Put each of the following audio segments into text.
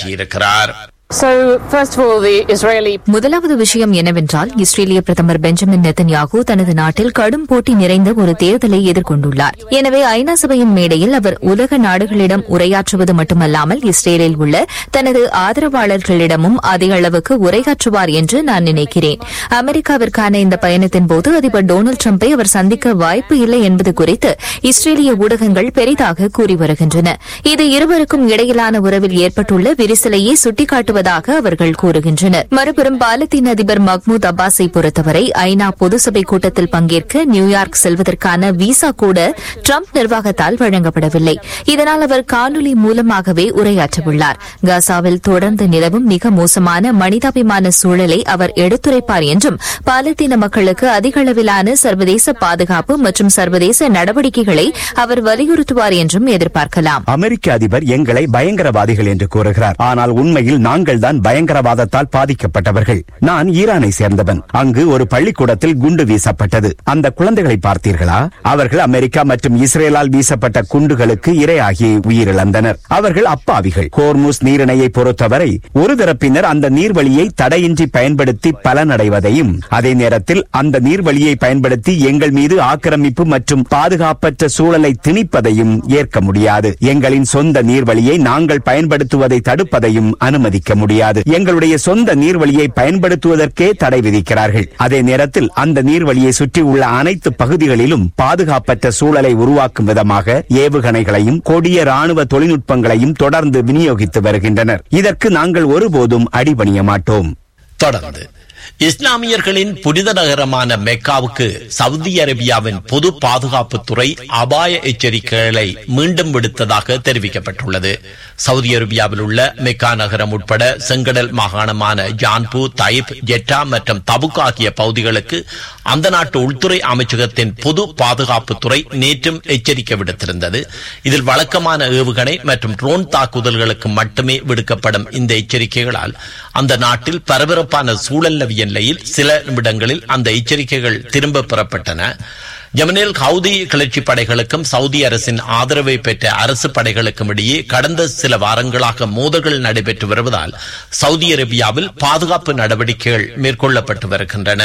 உரையாற்றியிருக்கிறார் So, first of all, the Israeli முதலாவது விஷயம் என்னவென்றால் இஸ்ரேலிய பிரதமர் பெஞ்சமின் நெத்தன்யாகு தனது நாட்டில் கடும் போட்டி நிறைந்த ஒரு தேர்தலை எதிர்கொண்டுள்ளார் எனவே ஐநா சபையின் மேடையில் அவர் உலக நாடுகளிடம் உரையாற்றுவது மட்டுமல்லாமல் இஸ்ரேலில் உள்ள தனது ஆதரவாளர்களிடமும் அதிக அளவுக்கு உரையாற்றுவார் என்று நான் நினைக்கிறேன் அமெரிக்காவிற்கான இந்த பயணத்தின் போது அதிபர் டொனால்டு டிரம்பை அவர் சந்திக்க வாய்ப்பு இல்லை என்பது குறித்து இஸ்ரேலிய ஊடகங்கள் பெரிதாக கூறி வருகின்றன இது இருவருக்கும் இடையிலான உறவில் ஏற்பட்டுள்ள விரிசலையே சுட்டிக்காட்டுவதாக அவர்கள் கூறுகின்றனர் மறுபுறம் பாலத்தீன் அதிபர் மஹ்மூத் அப்பாஸை பொறுத்தவரை ஐநா பொதுசபை கூட்டத்தில் பங்கேற்க நியூயார்க் செல்வதற்கான விசா கூட ட்ரம்ப் நிர்வாகத்தால் வழங்கப்படவில்லை இதனால் அவர் காணொலி மூலமாகவே உரையாற்றவுள்ளார் காசாவில் தொடர்ந்து நிலவும் மிக மோசமான மனிதாபிமான சூழலை அவர் எடுத்துரைப்பார் என்றும் பாலத்தீன மக்களுக்கு அதிக அளவிலான சர்வதேச பாதுகாப்பு மற்றும் சர்வதேச நடவடிக்கைகளை அவர் வலியுறுத்துவார் என்றும் எதிர்பார்க்கலாம் அமெரிக்க அதிபர் எங்களை பயங்கரவாதிகள் என்று கூறுகிறார் ஆனால் உண்மையில் நாங்கள் தான் பயங்கரவாதத்தால் பாதிக்கப்பட்டவர்கள் நான் ஈரானை சேர்ந்தவன் அங்கு ஒரு பள்ளிக்கூடத்தில் குண்டு வீசப்பட்டது அந்த குழந்தைகளை பார்த்தீர்களா அவர்கள் அமெரிக்கா மற்றும் இஸ்ரேலால் வீசப்பட்ட குண்டுகளுக்கு இரையாகி உயிரிழந்தனர் அவர்கள் அப்பாவிகள் ஹோர்முஸ் நீரிணையை பொறுத்தவரை ஒரு தரப்பினர் அந்த நீர்வழியை தடையின்றி பயன்படுத்தி பலனடைவதையும் அதே நேரத்தில் அந்த நீர்வழியை பயன்படுத்தி எங்கள் மீது ஆக்கிரமிப்பு மற்றும் பாதுகாப்பற்ற சூழலை திணிப்பதையும் ஏற்க முடியாது எங்களின் சொந்த நீர்வழியை நாங்கள் பயன்படுத்துவதை தடுப்பதையும் அனுமதிக்க முடியாது எங்களுடைய சொந்த நீர்வழியை பயன்படுத்துவதற்கே தடை விதிக்கிறார்கள் அதே நேரத்தில் அந்த நீர்வழியை சுற்றியுள்ள அனைத்து பகுதிகளிலும் பாதுகாப்பற்ற சூழலை உருவாக்கும் விதமாக ஏவுகணைகளையும் கொடிய ராணுவ தொழில்நுட்பங்களையும் தொடர்ந்து விநியோகித்து வருகின்றனர் இதற்கு நாங்கள் ஒருபோதும் அடிபணிய மாட்டோம் தொடர்ந்து இஸ்லாமியர்களின் புனித நகரமான மெக்காவுக்கு சவுதி அரேபியாவின் பொது பாதுகாப்புத்துறை அபாய எச்சரிக்கைகளை மீண்டும் விடுத்ததாக தெரிவிக்கப்பட்டுள்ளது சவுதி அரேபியாவில் உள்ள மெக்கா நகரம் உட்பட செங்கடல் மாகாணமான ஜான்பூ தைப் ஜெட்டா மற்றும் தபுக் ஆகிய பகுதிகளுக்கு அந்த நாட்டு உள்துறை அமைச்சகத்தின் பொது பாதுகாப்புத்துறை நேற்றும் எச்சரிக்கை விடுத்திருந்தது இதில் வழக்கமான ஏவுகணை மற்றும் ட்ரோன் தாக்குதல்களுக்கு மட்டுமே விடுக்கப்படும் இந்த எச்சரிக்கைகளால் அந்த நாட்டில் பரபரப்பான சூழல் நிலவிய நிலையில் சில நிமிடங்களில் அந்த எச்சரிக்கைகள் திரும்ப பெறப்பட்டன யமனில் ஹவுதி கிளர்ச்சி படைகளுக்கும் சவுதி அரசின் ஆதரவை பெற்ற அரசு படைகளுக்கும் இடையே கடந்த சில வாரங்களாக மோதல்கள் நடைபெற்று வருவதால் சவுதி அரேபியாவில் பாதுகாப்பு நடவடிக்கைகள் மேற்கொள்ளப்பட்டு வருகின்றன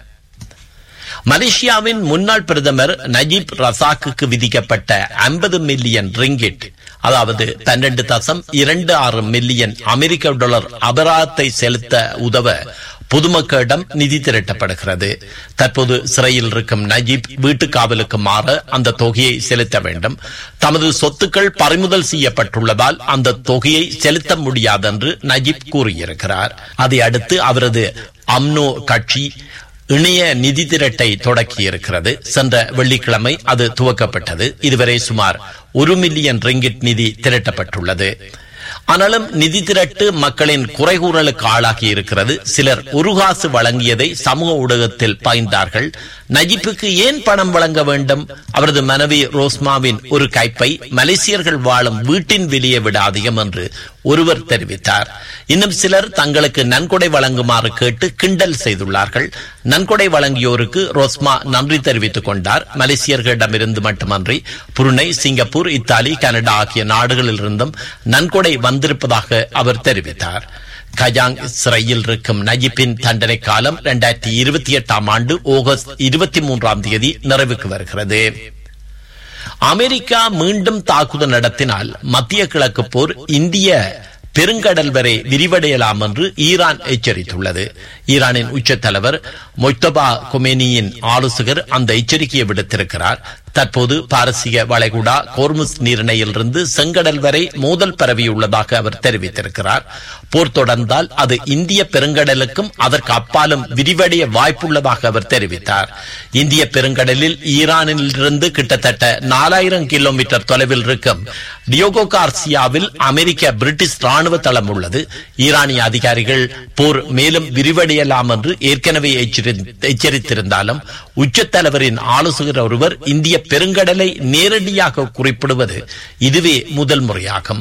மலேசியாவின் முன்னாள் பிரதமர் நஜீப் ரசாக்குக்கு விதிக்கப்பட்ட ஐம்பது மில்லியன் ரிங்கிட் அதாவது பன்னெண்டு தசம் இரண்டு ஆறு மில்லியன் அமெரிக்க டாலர் அபராதத்தை செலுத்த உதவ பொதுமக்களிடம் நிதி திரட்டப்படுகிறது தற்போது சிறையில் இருக்கும் நஜீப் வீட்டு காவலுக்கு மாற அந்த தொகையை செலுத்த வேண்டும் தமது சொத்துக்கள் பறிமுதல் செய்யப்பட்டுள்ளதால் அந்த தொகையை செலுத்த முடியாதென்று நஜீப் கூறியிருக்கிறார் அதை அடுத்து அவரது அம்னோ கட்சி இணைய நிதி திரட்டை தொடக்கியிருக்கிறது சென்ற வெள்ளிக்கிழமை அது துவக்கப்பட்டது இதுவரை சுமார் ஒரு மில்லியன் ரிங்கிட் நிதி திரட்டப்பட்டுள்ளது ஆனாலும் நிதி திரட்டு மக்களின் குறைகூறலுக்கு ஆளாகி இருக்கிறது சிலர் ஒரு காசு வழங்கியதை சமூக ஊடகத்தில் பாய்ந்தார்கள் நஜிப்புக்கு ஏன் பணம் வழங்க வேண்டும் அவரது மனைவி ரோஸ்மாவின் ஒரு கைப்பை மலேசியர்கள் வாழும் வீட்டின் வெளியே விட அதிகம் என்று ஒருவர் தெரிவித்தார் இன்னும் சிலர் தங்களுக்கு நன்கொடை வழங்குமாறு கேட்டு கிண்டல் செய்துள்ளார்கள் நன்கொடை வழங்கியோருக்கு ரோஸ்மா நன்றி தெரிவித்துக் கொண்டார் மலேசியர்களிடமிருந்து மட்டுமன்றி புருனை சிங்கப்பூர் இத்தாலி கனடா ஆகிய நாடுகளில் இருந்தும் நன்கொடை வந்திருப்பதாக அவர் தெரிவித்தார் கஜாங் சிறையில் இருக்கும் நஜிப்பின் தண்டனை காலம் இரண்டாயிரத்தி இருபத்தி எட்டாம் ஆண்டு ஆகஸ்ட் இருபத்தி மூன்றாம் தேதி நிறைவுக்கு வருகிறது அமெரிக்கா மீண்டும் தாக்குதல் நடத்தினால் மத்திய கிழக்கு போர் இந்திய பெருங்கடல் வரை விரிவடையலாம் என்று ஈரான் எச்சரித்துள்ளது ஈரானின் உச்ச தலைவர் மொய்தபா கொமேனியின் ஆலோசகர் அந்த எச்சரிக்கையை விடுத்திருக்கிறார் தற்போது பாரசீக வளைகுடா கோர்முஸ் நீரிணையிலிருந்து செங்கடல் வரை மோதல் பரவியுள்ளதாக அவர் தெரிவித்திருக்கிறார் போர் தொடர்ந்தால் அது இந்திய பெருங்கடலுக்கும் அதற்கு அப்பாலும் விரிவடைய வாய்ப்புள்ளதாக அவர் தெரிவித்தார் இந்திய பெருங்கடலில் ஈரானிலிருந்து கிட்டத்தட்ட நாலாயிரம் கிலோமீட்டர் தொலைவில் இருக்கும் டியோகோ கார்சியாவில் அமெரிக்க பிரிட்டிஷ் ராணுவ தளம் உள்ளது ஈரானிய அதிகாரிகள் போர் மேலும் விரிவடையலாம் என்று ஏற்கனவே எச்சரித்திருந்தாலும் உச்சத்தலைவரின் ஆலோசகர் ஒருவர் இந்திய பெருங்கடலை நேரடியாக குறிப்பிடுவது இதுவே முதல் முறையாகும்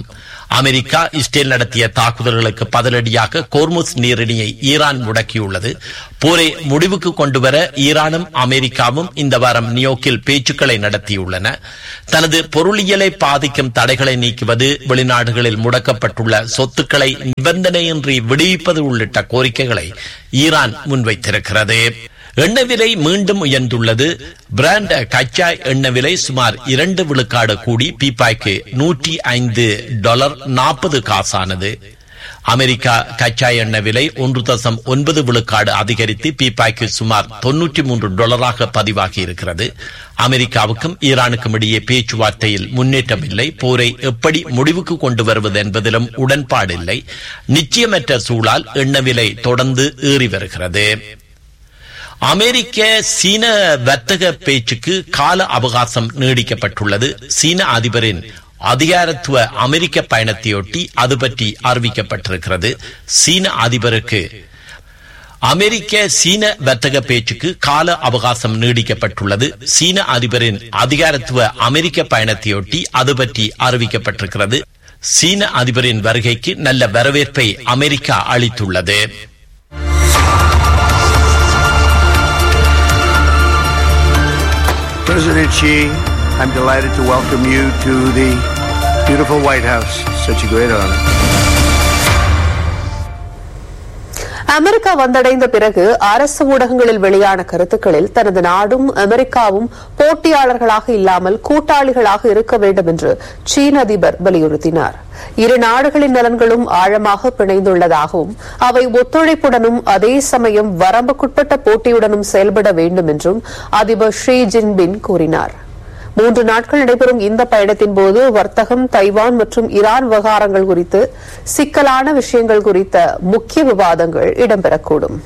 அமெரிக்கா இஸ்ரேல் நடத்திய தாக்குதல்களுக்கு பதிலடியாக கோர்முஸ் நீரிணியை ஈரான் முடக்கியுள்ளது போரை முடிவுக்கு கொண்டுவர ஈரானும் அமெரிக்காவும் இந்த வாரம் நியோக்கில் பேச்சுக்களை நடத்தியுள்ளன தனது பொருளியலை பாதிக்கும் தடைகளை நீக்குவது வெளிநாடுகளில் முடக்கப்பட்டுள்ள சொத்துக்களை நிபந்தனையின்றி விடுவிப்பது உள்ளிட்ட கோரிக்கைகளை ஈரான் முன்வைத்திருக்கிறது எண்ணெய் விலை மீண்டும் உயர்ந்துள்ளது பிராண்ட் கச்சா எண்ணெய் விலை சுமார் இரண்டு விழுக்காடு கூடி பீப்பாய்க்கு நூற்றி ஐந்து டாலர் நாற்பது காசானது அமெரிக்கா கச்சா எண்ணெய் விலை ஒன்று தசம் ஒன்பது விழுக்காடு அதிகரித்து பீப்பாய்க்கு சுமார் தொன்னூற்றி மூன்று டாலராக பதிவாகி இருக்கிறது அமெரிக்காவுக்கும் ஈரானுக்கும் இடையே பேச்சுவார்த்தையில் முன்னேற்றம் இல்லை போரை எப்படி முடிவுக்கு கொண்டு வருவது என்பதிலும் உடன்பாடில்லை நிச்சயமற்ற சூழல் எண்ணெய் விலை தொடர்ந்து ஏறி வருகிறது அமெரிக்க சீன வர்த்தக பேச்சுக்கு கால அவகாசம் நீடிக்கப்பட்டுள்ளது சீன அதிபரின் அதிகாரத்துவ அமெரிக்க பயணத்தையொட்டி அது பற்றி அறிவிக்கப்பட்டிருக்கிறது சீன அதிபருக்கு அமெரிக்க சீன வர்த்தக பேச்சுக்கு கால அவகாசம் நீடிக்கப்பட்டுள்ளது சீன அதிபரின் அதிகாரத்துவ அமெரிக்க பயணத்தையொட்டி அது பற்றி அறிவிக்கப்பட்டிருக்கிறது சீன அதிபரின் வருகைக்கு நல்ல வரவேற்பை அமெரிக்கா அளித்துள்ளது President Xi, I'm delighted to welcome you to the beautiful White House. Such a great honor. America வந்தடைந்த பிறகு அரசு ஊடகங்களில் வெளியான கருத்துக்களில் தனது நாடும் அமெரிக்காவும் போட்டியாளர்களாக இல்லாமல் கூட்டாளிகளாக இருக்க வேண்டும் என்று சீன அதிபர் வலியுறுத்தினார் இரு நாடுகளின் நலன்களும் ஆழமாக பிணைந்துள்ளதாகவும் அவை ஒத்துழைப்புடனும் அதே சமயம் வரம்புக்குட்பட்ட போட்டியுடனும் செயல்பட வேண்டும் என்றும் அதிபர் ஷி ஜின்பின் கூறினார் மூன்று நாட்கள் நடைபெறும் இந்த பயணத்தின் போது வர்த்தகம் தைவான் மற்றும் ஈரான் விவகாரங்கள் குறித்து சிக்கலான விஷயங்கள் குறித்த முக்கிய விவாதங்கள் இடம்பெறக்கூடும்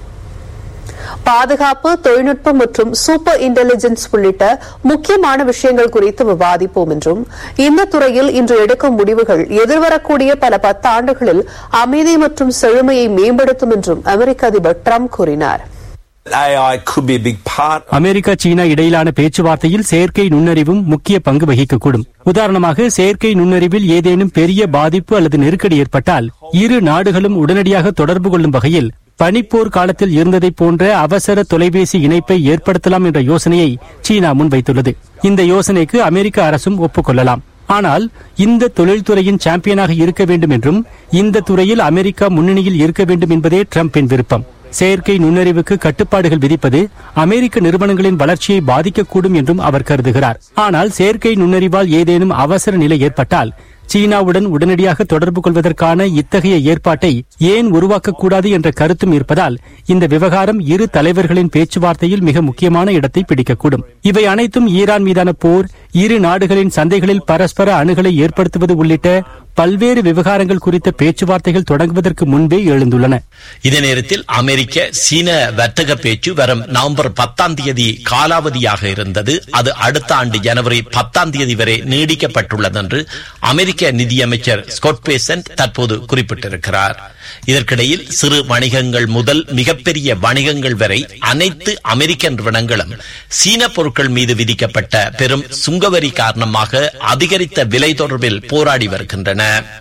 பாதுகாப்பு தொழில்நுட்பம் மற்றும் சூப்பர் இன்டெலிஜென்ஸ் உள்ளிட்ட முக்கியமான விஷயங்கள் குறித்து விவாதிப்போம் என்றும் இந்த துறையில் இன்று எடுக்கும் முடிவுகள் எதிர்வரக்கூடிய பல பத்தாண்டுகளில் அமைதி மற்றும் செழுமையை மேம்படுத்தும் என்றும் அமெரிக்க அதிபர் ட்ரம்ப் கூறினார் AI could be a big part America China இடையிலான பேச்சுவார்த்தையில் செயற்கை நுண்ணறிவும் முக்கிய பங்கு வகிக்கக்கூடும் உதாரணமாக செயற்கை நுண்ணறிவில் ஏதேனும் பெரிய பாதிப்பு அல்லது நெருக்கடி ஏற்பட்டால் இரு நாடுகளும் உடனடியாக தொடர்பு கொள்ளும் வகையில் பனிப்போர் காலத்தில் இருந்ததைப் போன்ற அவசர தொலைபேசி இணைப்பை ஏற்படுத்தலாம் என்ற யோசனையை சீனா முன்வைத்துள்ளது இந்த யோசனைக்கு அமெரிக்க அரசும் ஒப்புக்கொள்ளலாம் ஆனால் இந்த தொழில்துறையின் சாம்பியனாக இருக்க வேண்டும் என்றும் இந்த துறையில் அமெரிக்கா முன்னணியில் இருக்க வேண்டும் என்பதே டிரம்பின் விருப்பம் செயற்கை நுண்ணறிவுக்கு கட்டுப்பாடுகள் விதிப்பது அமெரிக்க நிறுவனங்களின் வளர்ச்சியை பாதிக்கக்கூடும் என்றும் அவர் கருதுகிறார் ஆனால் செயற்கை நுண்ணறிவால் ஏதேனும் அவசர நிலை ஏற்பட்டால் சீனாவுடன் உடனடியாக தொடர்பு கொள்வதற்கான இத்தகைய ஏற்பாட்டை ஏன் உருவாக்கக்கூடாது என்ற கருத்தும் இருப்பதால் இந்த விவகாரம் இரு தலைவர்களின் பேச்சுவார்த்தையில் மிக முக்கியமான இடத்தை பிடிக்கக்கூடும் இவை அனைத்தும் ஈரான் மீதான போர் இரு நாடுகளின் சந்தைகளில் பரஸ்பர அணுகலை ஏற்படுத்துவது உள்ளிட்ட பல்வேறு விவகாரங்கள் குறித்த பேச்சுவார்த்தைகள் தொடங்குவதற்கு முன்பே எழுந்துள்ளன இதே நேரத்தில் அமெரிக்க சீன வர்த்தக பேச்சு வரும் நவம்பர் பத்தாம் தேதி காலாவதியாக இருந்தது அது அடுத்த ஆண்டு ஜனவரி பத்தாம் தேதி வரை நீடிக்கப்பட்டுள்ளது என்று அமெரிக்க நிதியமைச்சர் ஸ்காட் பேசன்ட் தற்போது குறிப்பிட்டிருக்கிறார் இதற்கிடையில் சிறு வணிகங்கள் முதல் மிகப்பெரிய வணிகங்கள் வரை அனைத்து அமெரிக்க நிறுவனங்களும் சீன பொருட்கள் மீது விதிக்கப்பட்ட பெரும் சுங்கவரி காரணமாக அதிகரித்த விலை தொடர்பில் போராடி வருகின்றன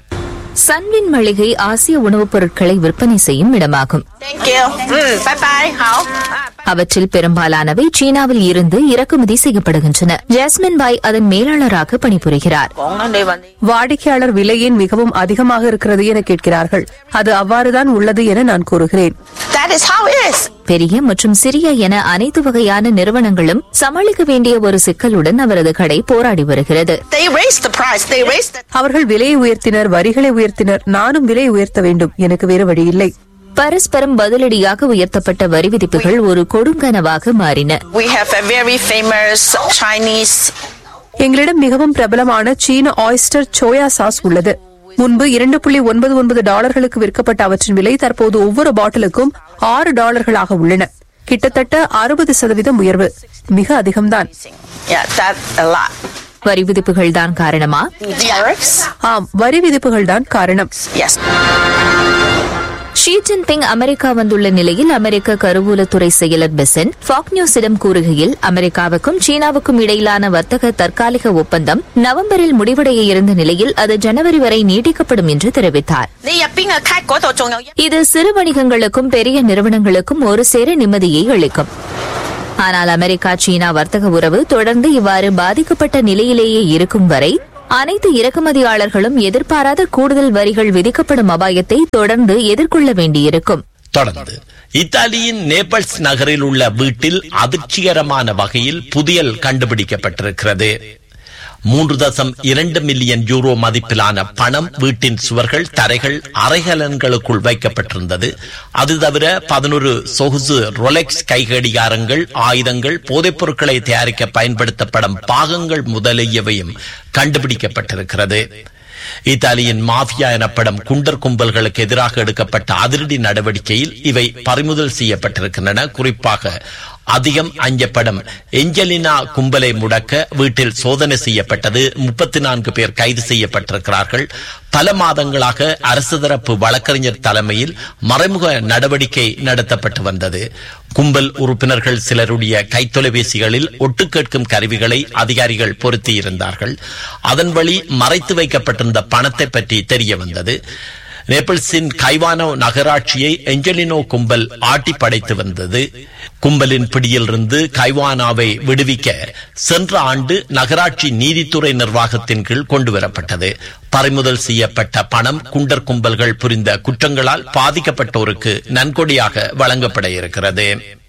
சன்வின் மளிகை ஆசிய உணவுப் பொருட்களை விற்பனை செய்யும் இடமாகும் Thank you. Mm, bye bye. 好。 அவற்றில் பெரும்பாலானவை சீனாவில் இருந்து இறக்குமதி செய்யப்படுகின்றன ஜாஸ்மின் பாய் அதன் மேலாளராக பணிபுரிகிறார் 講啦，你揾 வாடிக்கையாளர் விலை ஏன் மிகவும் அதிகமாக இருக்கிறது என கேட்கிறார்கள் அது அவ்வாறுதான் உள்ளது என நான் கூறுகிறேன் That is how it is. பெரிய மற்றும் சிறிய என அனைத்து வகையான நிறுவனங்களும் சமாளிக்க வேண்டிய ஒரு சிக்கலுடன் அவரது கடை போராடி வருகிறது They raised the price. They raised the. அவர்கள் விலையை உயர்த்தினர் வரிகளை உயர்த்தினர் நானும் விலையை உயர்த்த வேண்டும் எனக்கு வேறு வழி இல்லை பரஸ்பரம் பதிலடியாக உயர்த்தப்பட்ட வரி விதிப்புகள் ஒரு கொடுங்கனவாக மாறின We have a very famous Chinese. எங்களிடம் மிகவும் பிரபலமான சீன ஆயிஸ்டர் சோயா சாஸ் உள்ளது முன்பு இரண்டு புள்ளி ஒன்பது ஒன்பது டாலர்களுக்கு விற்கப்பட்ட அவற்றின் விலை தற்போது ஒவ்வொரு பாட்டிலுக்கும் ஆறு டாலர்களாக உள்ளன கிட்டத்தட்ட அறுபது சதவீதம் உயர்வு மிக அதிகம்தான் Yeah, that a lot. வரி விதிப்புகள் தான் காரணமா Tariffs? ஆம் வரி விதிப்புகள் தான் காரணம் Yes. ஷி ஜின்பிங் அமெரிக்கா வந்துள்ள நிலையில் அமெரிக்க கருவூலத்துறை செயலர் பெசன் ஃபாக் நியூஸிடம் கூறுகையில் அமெரிக்காவுக்கும் சீனாவுக்கும் இடையிலான வர்த்தக தற்காலிக ஒப்பந்தம் நவம்பரில் முடிவடைய இருந்த நிலையில் அது ஜனவரி வரை நீட்டிக்கப்படும் என்று தெரிவித்தார் 你入邊嘅 cut 嗰度仲有一 இது சிறு வணிகங்களுக்கும் பெரிய நிறுவனங்களுக்கும் ஒரு சேர நிம்மதியை அளிக்கும் ஆனால் அமெரிக்கா சீனா வர்த்தக உறவு தொடர்ந்து இவ்வாறு பாதிக்கப்பட்ட நிலையிலேயே இருக்கும் வரை அனைத்து இறக்குமதியாளர்களும் எதிர்பாராத கூடுதல் வரிகள் விதிக்கப்படும் அபாயத்தை தொடர்ந்து எதிர்கொள்ள வேண்டியிருக்கும் தொடர்ந்து இத்தாலியின் நேபல்ஸ் நகரில் உள்ள வீட்டில் அதிர்ச்சிகரமான வகையில் புதியல் கண்டுபிடிக்கப்பட்டிருக்கிறது மூன்று தசம் இரண்டு மில்லியன் யூரோ மதிப்பிலான பணம் வீட்டின் சுவர்கள் தரைகள் அறைகலன்களுக்குள் வைக்கப்பட்டிருந்தது அது தவிர பதினொரு சொகுசு ரொலெக்ஸ் கைகடிகாரங்கள் ஆயுதங்கள் போதைப் பொருட்களை தயாரிக்க பயன்படுத்தப்படும் பாகங்கள் முதலியவையும் கண்டுபிடிக்கப்பட்டிருக்கிறது இத்தாலியின் மாஃபியா எனப்படும் குண்டர் கும்பல்களுக்கு எதிராக எடுக்கப்பட்ட அதிரடி நடவடிக்கையில் இவை பறிமுதல் செய்யப்பட்டிருக்கின்றன குறிப்பாக அதிகம் அஞ்சப்படும் எஞ்சலினா கும்பலை முடக்க வீட்டில் சோதனை செய்யப்பட்டது முப்பத்தி நான்கு பேர் கைது செய்யப்பட்டிருக்கிறார்கள் பல மாதங்களாக அரசு தரப்பு வழக்கறிஞர் தலைமையில் மறைமுக நடவடிக்கை நடத்தப்பட்டு வந்தது கும்பல் உறுப்பினர்கள் சிலருடைய கைத்தொலைபேசிகளில் ஒட்டு கேட்கும் கருவிகளை அதிகாரிகள் பொருத்தியிருந்தார்கள் அதன் வழி மறைத்து வைக்கப்பட்டிருந்த பணத்தை பற்றி தெரிய வந்தது நேபிள்ஸின் கைவானோ நகராட்சியை எஞ்சலினோ கும்பல் ஆட்டி படைத்து வந்தது கும்பலின் பிடியிலிருந்து கைவானாவை விடுவிக்க சென்ற ஆண்டு நகராட்சி நீதித்துறை நிர்வாகத்தின் கீழ் கொண்டுவரப்பட்டது பறிமுதல் செய்யப்பட்ட பணம் குண்டர் கும்பல்கள் புரிந்த குற்றங்களால் பாதிக்கப்பட்டோருக்கு நன்கொடையாக வழங்கப்பட இருக்கிறது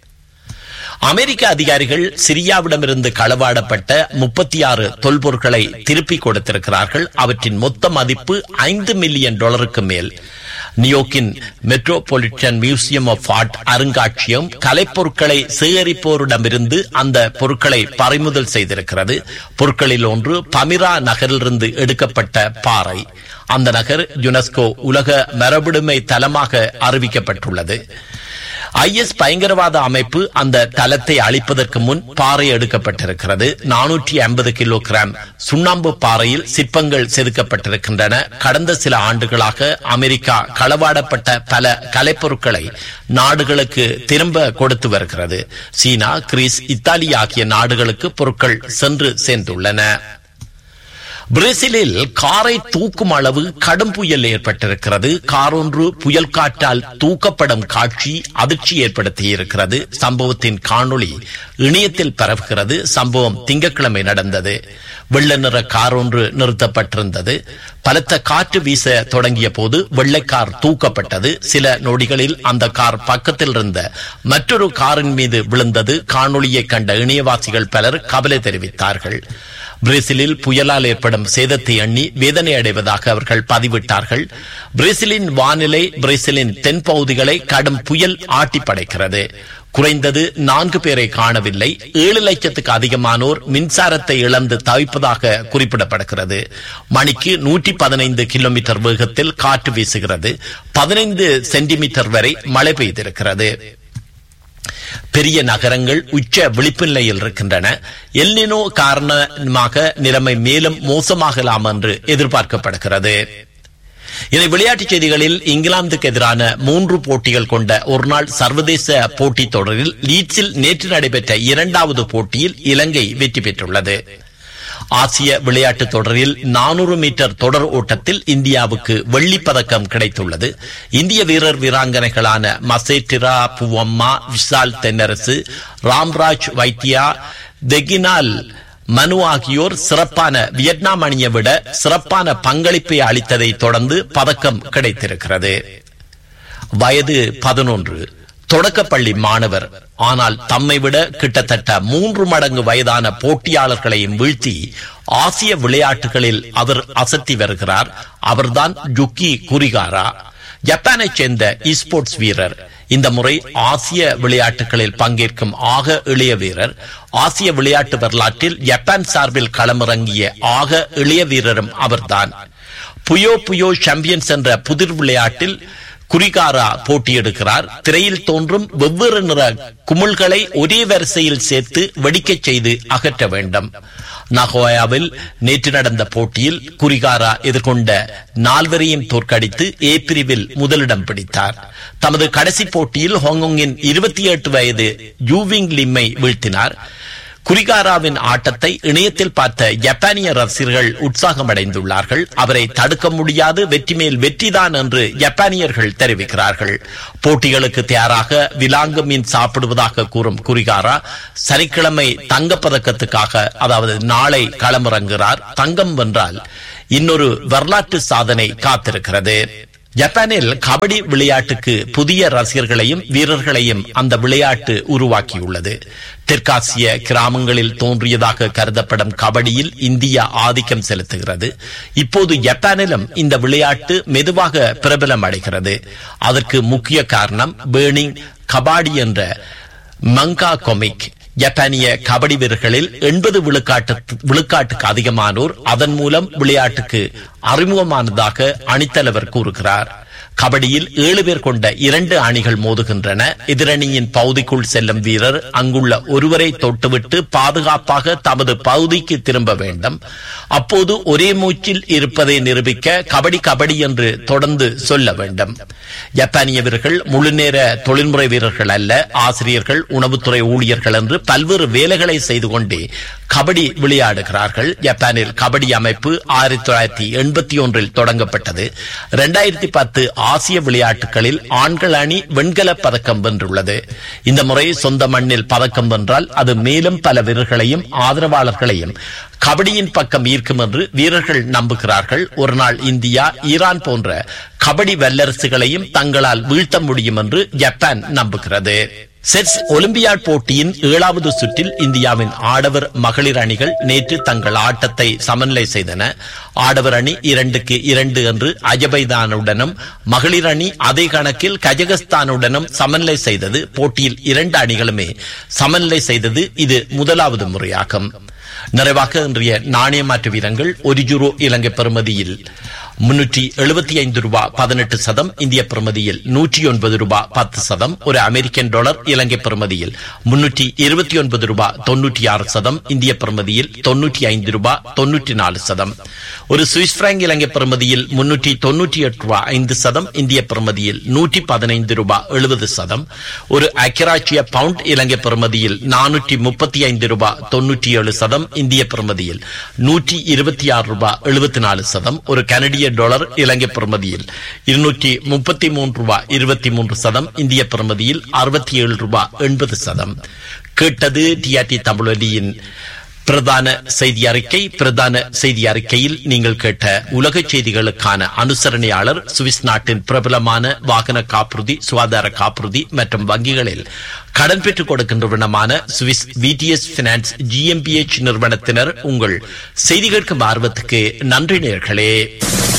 அமெரிக்க அதிகாரிகள் சிரியாவிடமிருந்து களவாடப்பட்ட முப்பத்தி ஆறு தொல்பொருட்களை திருப்பிக் கொடுத்திருக்கிறார்கள் அவற்றின் மொத்த மதிப்பு ஐந்து மில்லியன் டாலருக்கு மேல் நியோக்கின் மெட்ரோபாலிட்டன் மியூசியம் ஆஃப் ஆர்ட் அருங்காட்சியகம் கலைப்பொருட்களை சேகரிப்போரிடமிருந்து அந்த பொருட்களை பறிமுதல் செய்திருக்கிறது பொருட்களில் ஒன்று பமிரா நகரிலிருந்து எடுக்கப்பட்ட பாறை அந்த நகர் யுனெஸ்கோ உலக மரபுடைமை தலமாக அறிவிக்கப்பட்டுள்ளது ஐஎஸ் பயங்கரவாத அமைப்பு அந்த தளத்தை அழிப்பதற்கு முன் பாறை எடுக்கப்பட்டிருக்கிறது நானூற்றி ஐம்பது கிலோகிராம் சுண்ணாம்பு பாறையில் சிற்பங்கள் செதுக்கப்பட்டிருக்கின்றன கடந்த சில ஆண்டுகளாக அமெரிக்கா களவாடப்பட்ட பல கலைப்பொருட்களை நாடுகளுக்கு திரும்ப கொடுத்து வருகிறது சீனா கிரீஸ் இத்தாலி ஆகிய நாடுகளுக்கு பொருட்கள் சென்று சேர்ந்துள்ளன பிரேசிலில் காரை தூக்கும் அளவு கடும் புயல் ஏற்பட்டிருக்கிறது கார் ஒன்று புயல் காற்றால் தூக்கப்படும் காட்சி அதிர்ச்சி ஏற்படுத்தி இருக்கிறது சம்பவத்தின் காணொளி இணையத்தில் பரவுகிறது சம்பவம் திங்கட்கிழமை நடந்தது வெள்ள நிற கார் ஒன்று நிறுத்தப்பட்டிருந்தது பலத்த காற்று வீச தொடங்கிய போது வெள்ளைக்கார் தூக்கப்பட்டது சில நொடிகளில் அந்த கார் பக்கத்தில் இருந்த மற்றொரு காரின் மீது விழுந்தது காணொளியை கண்ட இணையவாசிகள் பலர் கவலை தெரிவித்தார்கள் பிரேசிலில் புயலால் ஏற்படும் சேதத்தை எண்ணி வேதனை அடைவதாக அவர்கள் பதிவிட்டார்கள் பிரேசிலின் வானிலை பிரேசிலின் தென் பகுதிகளை கடும் புயல் ஆட்டி படைக்கிறது குறைந்தது நான்கு பேரை காணவில்லை ஏழு லட்சத்துக்கு அதிகமானோர் மின்சாரத்தை இழந்து தவிப்பதாக குறிப்பிடப்படுகிறது மணிக்கு நூற்றி பதினைந்து கிலோமீட்டர் வேகத்தில் காற்று வீசுகிறது பதினைந்து சென்டிமீட்டர் வரை மழை பெய்திருக்கிறது பெரிய நகரங்கள் உச்ச விழிப்பு நிலையில் இருக்கின்றன எல்னினோ காரணமாக நிலைமை மேலும் மோசமாகலாம் என்று எதிர்பார்க்கப்படுகிறது இதை விளையாட்டுச் செய்திகளில் இங்கிலாந்துக்கு எதிரான மூன்று போட்டிகள் கொண்ட ஒருநாள் சர்வதேச போட்டித் தொடரில் லீட்ஸில் நேற்று நடைபெற்ற இரண்டாவது போட்டியில் இலங்கை வெற்றி பெற்றுள்ளது ஆசிய விளையாட்டுத் தொடரில் நானூறு மீட்டர் தொடர் ஓட்டத்தில் இந்தியாவுக்கு வெள்ளிப் பதக்கம் கிடைத்துள்ளது இந்திய வீரர் வீராங்கனைகளான மசேட்டிரா புவம்மா விஷால் தென்னரசு ராம்ராஜ் வைத்தியா தெகினால் மனு ஆகியோர் சிறப்பான வியட்நாம் அணியை விட சிறப்பான பங்களிப்பை அளித்ததை தொடர்ந்து பதக்கம் கிடைத்திருக்கிறது வயது பதினொன்று தொடக்கப்பள்ளி மாணவர் ஆனால் தம்மை விட கிட்டத்தட்ட மூன்று மடங்கு வயதான போட்டியாளர்களையும் வீழ்த்தி ஆசிய விளையாட்டுகளில் அவர் அசத்தி வருகிறார் அவர்தான் ஜுக்கி குரிகாரா ஜப்பானைச் சேர்ந்த இஸ்போர்ட்ஸ் வீரர் இந்த முறை ஆசிய விளையாட்டுகளில் பங்கேற்கும் ஆக இளைய வீரர் ஆசிய விளையாட்டு வரலாற்றில் ஜப்பான் சார்பில் களமிறங்கிய ஆக இளைய வீரரும் அவர்தான் புயோ புயோ சாம்பியன்ஸ் என்ற புதிர் விளையாட்டில் குறிகாரா போட்டியிடுகிறார் திரையில் தோன்றும் வெவ்வேறு நிற குமிழ்களை ஒரே வரிசையில் சேர்த்து வெடிக்கச் செய்து அகற்ற வேண்டும் நகோயாவில் நேற்று நடந்த போட்டியில் குறிகாரா எதிர்கொண்ட நால்வரையும் தோற்கடித்து ஏ பிரிவில் முதலிடம் பிடித்தார் தமது கடைசி போட்டியில் ஹாங்காங்கின் இருபத்தி எட்டு வயது யூவிங் லிம்மை வீழ்த்தினார் குறிகாராவின் ஆட்டத்தை இணையத்தில் பார்த்த ஜப்பானிய ரசிகர்கள் உற்சாகமடைந்துள்ளார்கள் அவரை தடுக்க முடியாது வெற்றி மேல் வெற்றிதான் என்று ஜப்பானியர்கள் தெரிவிக்கிறார்கள் போட்டிகளுக்கு தயாராக விலாங்கு மீன் சாப்பிடுவதாக கூறும் குறிகாரா சனிக்கிழமை தங்கப்பதக்கத்துக்காக அதாவது நாளை களமிறங்குகிறார் தங்கம் வென்றால் இன்னொரு வரலாற்று சாதனை காத்திருக்கிறது ஜப்பானில் கபடி விளையாட்டுக்கு புதிய ரசிகர்களையும் வீரர்களையும் அந்த விளையாட்டு உருவாக்கியுள்ளது தெற்காசிய கிராமங்களில் தோன்றியதாக கருதப்படும் கபடியில் இந்தியா ஆதிக்கம் செலுத்துகிறது இப்போது ஜப்பானிலும் இந்த விளையாட்டு மெதுவாக பிரபலம் அடைகிறது அதற்கு முக்கிய காரணம் பேர்னிங் கபாடி என்ற மங்கா கொமிக் ஜப்பானிய கபடி வீரர்களில் எண்பது விழுக்காட்டு விழுக்காட்டுக்கு அதிகமானோர் அதன் மூலம் விளையாட்டுக்கு அறிமுகமானதாக அணித்தலைவர் கூறுகிறார் கபடியில் ஏழு பேர் கொண்ட இரண்டு அணிகள் மோதுகின்றன எதிரணியின் பகுதிக்குள் செல்லும் வீரர் அங்குள்ள ஒருவரை தொட்டுவிட்டு பாதுகாப்பாக தமது பகுதிக்கு திரும்ப வேண்டும் அப்போது ஒரே மூச்சில் இருப்பதை நிரூபிக்க கபடி கபடி என்று தொடர்ந்து சொல்ல வேண்டும் ஜப்பானிய வீரர்கள் முழுநேர தொழில்முறை வீரர்கள் அல்ல ஆசிரியர்கள் உணவுத்துறை ஊழியர்கள் என்று பல்வேறு வேலைகளை செய்து கொண்டே கபடி விளையாடுகிறார்கள் ஜப்பானில் கபடி அமைப்பு ஆயிரத்தி தொள்ளாயிரத்தி எண்பத்தி ஒன்றில் தொடங்கப்பட்டது இரண்டாயிரத்தி பத்து ஆசிய விளையாட்டுகளில் ஆண்கள் அணி வெண்கல பதக்கம் வென்றுள்ளது இந்த முறை சொந்த மண்ணில் பதக்கம் வென்றால் அது மேலும் பல வீரர்களையும் ஆதரவாளர்களையும் கபடியின் பக்கம் ஈர்க்கும் என்று வீரர்கள் நம்புகிறார்கள் ஒரு நாள் இந்தியா ஈரான் போன்ற கபடி வல்லரசுகளையும் தங்களால் வீழ்த்த முடியும் என்று ஜப்பான் நம்புகிறது செட்ஸ் ஒலிம்பியாட் போட்டியின் ஏழாவது சுற்றில் இந்தியாவின் ஆடவர் மகளிர் அணிகள் நேற்று தங்கள் ஆட்டத்தை சமநிலை செய்தன ஆடவர் அணி இரண்டுக்கு இரண்டு என்று அஜபைதானுடனும் மகளிர் அணி அதே கணக்கில் கஜகஸ்தானுடனும் சமநிலை செய்தது போட்டியில் இரண்டு அணிகளுமே சமநிலை செய்தது இது முதலாவது முறையாகும் நிறைவாக இன்றைய நாணய மாற்று வீரங்கள் ஒரு ஜூரோ இலங்கை பெறுமதியில் முன்னூற்றி எழுபத்தி ஐந்து ரூபாய் பதினெட்டு சதம் இந்திய பெறுமதியில் நூற்றி ஒன்பது ரூபாய் பத்து சதம் ஒரு அமெரிக்கன் டாலர் இலங்கை பெறுமதியில் முன்னூற்றி இருபத்தி ஒன்பது ரூபாய் தொன்னூற்றி ஆறு சதம் இந்திய பெறுமதியில் தொன்னூற்றி ஐந்து ரூபாய் தொன்னூற்றி நாலு சதம் ஒரு சுவிஸ் பிராங்க் இலங்கை பெறுமதியில் முன்னூற்றி தொன்னூற்றி எட்டு ரூபாய் ஐந்து சதம் இந்திய பெறுமதியில் நூற்றி பதினைந்து ரூபாய் எழுபது சதம் ஒரு அக்கராட்சிய பவுண்ட் இலங்கை பெறுமதியில் நானூற்றி முப்பத்தி ஐந்து ரூபாய் தொன்னூற்றி ஏழு சதம் இந்திய பெறுமதியில் நூற்றி இருபத்தி ஆறு ரூபாய் எழுபத்தி நாலு சதம் ஒரு கனடிய டாலர் இலங்கை பெறுமதியில் இருநூற்றி முப்பத்தி மூன்று ரூபாய் இருபத்தி மூன்று சதம் இந்திய பெறுமதியில் அறுபத்தி ஏழு ரூபாய் எண்பது சதம் கேட்டது டிஆர்டி தமிழொலியின் பிரதான செய்தி அறிக்கை பிரதான செய்தி அறிக்கையில் நீங்கள் கேட்ட உலக செய்திகளுக்கான அனுசரணையாளர் சுவிஸ் நாட்டின் பிரபலமான வாகன காப்புறுதி சுகாதார காப்புறுதி மற்றும் வங்கிகளில் கடன் பெற்றுக் கொடுக்கின்றவனமான சுவிஸ் விடிஎஸ் பினான்ஸ் ஜிஎம்பிஎச் நிறுவனத்தினர் உங்கள் செய்தி கேட்கும் ஆர்வத்துக்கு நன்றி நேர்களே